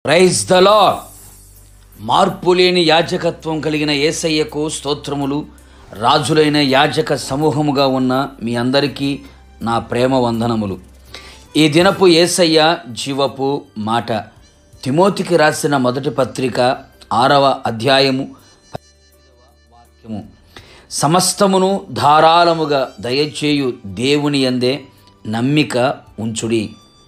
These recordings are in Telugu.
ప్రైజ్ ద లార్డ్ మార్పు లేని యాజకత్వం కలిగిన ఏసయ్యకు స్తోత్రములు రాజులైన యాజక సమూహముగా ఉన్న మీ అందరికీ నా ప్రేమ వందనములు ఈ దినపు ఏసయ్య జీవపు మాట తిమోతికి రాసిన మొదటి పత్రిక ఆరవ అధ్యాయము వాక్యము సమస్తమును ధారాళముగా దయచేయు దేవుని యందే నమ్మిక ఉంచుడి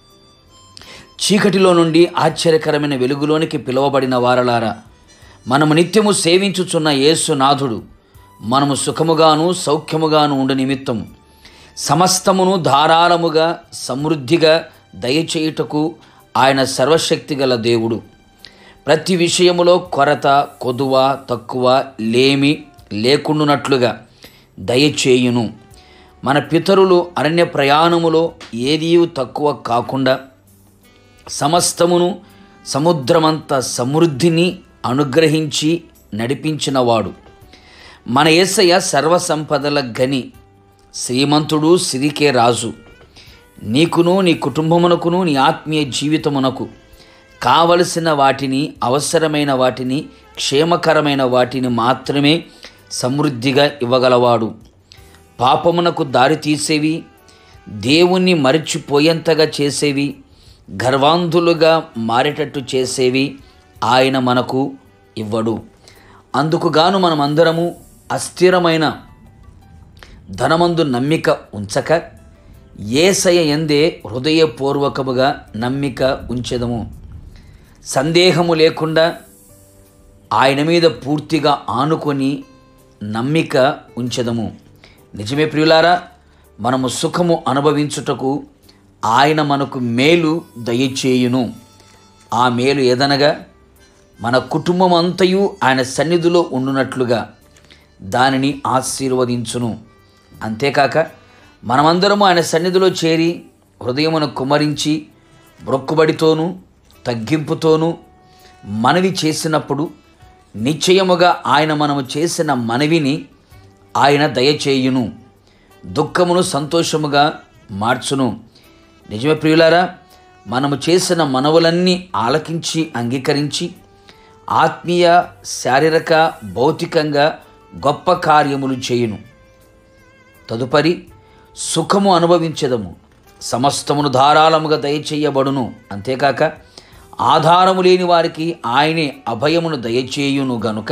చీకటిలో నుండి ఆశ్చర్యకరమైన వెలుగులోనికి పిలువబడిన వారలారా మనము నిత్యము సేవించుచున్న యేసునాథుడు మనము సుఖముగాను సౌఖ్యముగాను ఉండు నిమిత్తము సమస్తమును ధారాళముగా సమృద్ధిగా దయచేయుటకు ఆయన సర్వశక్తి గల దేవుడు ప్రతి విషయములో కొరత కొదువ తక్కువ లేమి లేకుండునట్లుగా దయచేయును మన పితరులు అరణ్య ప్రయాణములో ఏదీ తక్కువ కాకుండా సమస్తమును సముద్రమంత సమృద్ధిని అనుగ్రహించి నడిపించినవాడు మన యేసయ్య సర్వసంపదల గని శ్రీమంతుడు సిరికే రాజు నీకును నీ కుటుంబమునకును నీ ఆత్మీయ జీవితమునకు కావలసిన వాటిని అవసరమైన వాటిని క్షేమకరమైన వాటిని మాత్రమే సమృద్ధిగా ఇవ్వగలవాడు పాపమునకు దారి తీసేవి దేవుణ్ణి మరిచిపోయేంతగా చేసేవి గర్వాంధులుగా మారేటట్టు చేసేవి ఆయన మనకు ఇవ్వడు అందుకు గాను మనమందరము అస్థిరమైన ధనమందు నమ్మిక ఉంచక ఏసయ ఎందే హృదయపూర్వకముగా నమ్మిక ఉంచెదము సందేహము లేకుండా ఆయన మీద పూర్తిగా ఆనుకొని నమ్మిక ఉంచెదము నిజమే ప్రియులారా మనము సుఖము అనుభవించుటకు ఆయన మనకు మేలు దయచేయును ఆ మేలు ఏదనగా మన కుటుంబం అంతయు ఆయన సన్నిధిలో ఉండునట్లుగా దానిని ఆశీర్వదించును అంతేకాక మనమందరము ఆయన సన్నిధిలో చేరి హృదయమును కుమరించి బ్రొక్కుబడితోనూ తగ్గింపుతోనూ మనవి చేసినప్పుడు నిశ్చయముగా ఆయన మనము చేసిన మనవిని ఆయన దయచేయును దుఃఖమును సంతోషముగా మార్చును నిజమే ప్రియులారా మనము చేసిన మనవులన్నీ ఆలకించి అంగీకరించి ఆత్మీయ శారీరక భౌతికంగా గొప్ప కార్యములు చేయును తదుపరి సుఖము అనుభవించదము సమస్తమును ధారాళముగా దయచేయబడును అంతేకాక ఆధారము లేని వారికి ఆయనే అభయమును దయచేయును గనుక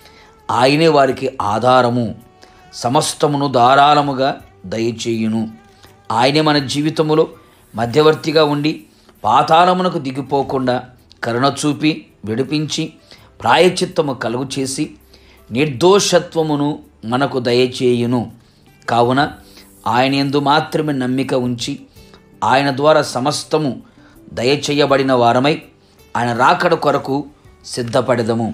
ఆయనే వారికి ఆధారము సమస్తమును ధారాళముగా దయచేయును ఆయనే మన జీవితములో మధ్యవర్తిగా ఉండి పాతాళమునకు దిగిపోకుండా కరుణ చూపి విడిపించి ప్రాయచిత్తము కలుగు చేసి నిర్దోషత్వమును మనకు దయచేయును కావున ఆయన ఎందు మాత్రమే నమ్మిక ఉంచి ఆయన ద్వారా సమస్తము దయచేయబడిన వారమై ఆయన రాకడ కొరకు సిద్ధపడదము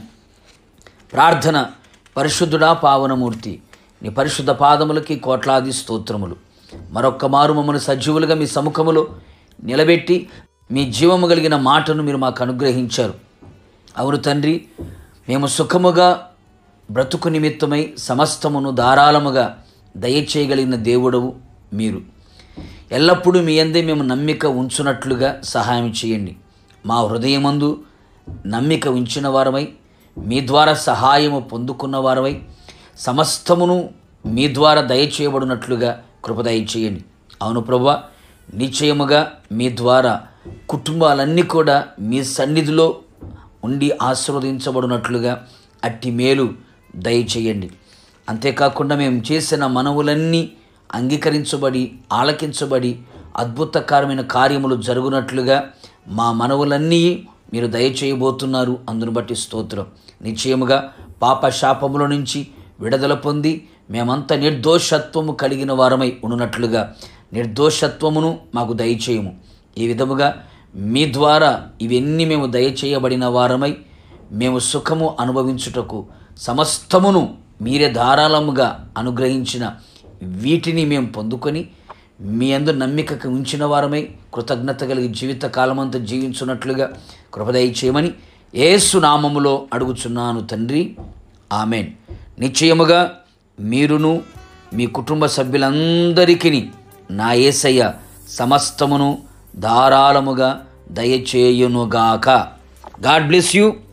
ప్రార్థన పరిశుద్ధుడా పావనమూర్తి నీ పరిశుద్ధ పాదములకి కోట్లాది స్తోత్రములు మరొక్క మారు మమ్మల్ని సజీవులుగా మీ సముఖములో నిలబెట్టి మీ జీవము కలిగిన మాటను మీరు మాకు అనుగ్రహించారు అవును తండ్రి మేము సుఖముగా బ్రతుకు నిమిత్తమై సమస్తమును ధారాళముగా దయచేయగలిగిన దేవుడవు మీరు ఎల్లప్పుడూ మీ అందే మేము నమ్మిక ఉంచునట్లుగా సహాయం చేయండి మా హృదయమందు నమ్మిక ఉంచిన వారమై మీ ద్వారా సహాయము పొందుకున్న వారమై సమస్తమును మీ ద్వారా దయచేయబడినట్లుగా కృప దయచేయండి అవును ప్రభా నిశ్చయముగా మీ ద్వారా కుటుంబాలన్నీ కూడా మీ సన్నిధిలో ఉండి ఆశీర్వదించబడినట్లుగా అట్టి మేలు దయచేయండి అంతేకాకుండా మేము చేసిన మనవులన్నీ అంగీకరించబడి ఆలకించబడి అద్భుతకరమైన కార్యములు జరుగునట్లుగా మా మనవులన్నీ మీరు దయచేయబోతున్నారు అందును బట్టి స్తోత్రం నిశ్చయముగా పాప శాపముల నుంచి విడుదల పొంది మేమంతా నిర్దోషత్వము కలిగిన వారమై ఉన్నట్లుగా నిర్దోషత్వమును మాకు దయచేయము ఈ విధముగా మీ ద్వారా ఇవన్నీ మేము దయచేయబడిన వారమై మేము సుఖము అనుభవించుటకు సమస్తమును మీరే ధారాళముగా అనుగ్రహించిన వీటిని మేము పొందుకొని మీ అందు నమ్మికకు ఉంచిన వారమై కృతజ్ఞత కలిగి జీవిత కాలమంతా జీవించున్నట్లుగా కృపదయ చేయమని ఏసు నామములో అడుగుచున్నాను తండ్రి ఆమెన్ నిశ్చయముగా మీరును మీ కుటుంబ సభ్యులందరికీ నా ఏసయ్య సమస్తమును ధారాళముగా దయచేయునుగాక గాడ్ బ్లెస్ యూ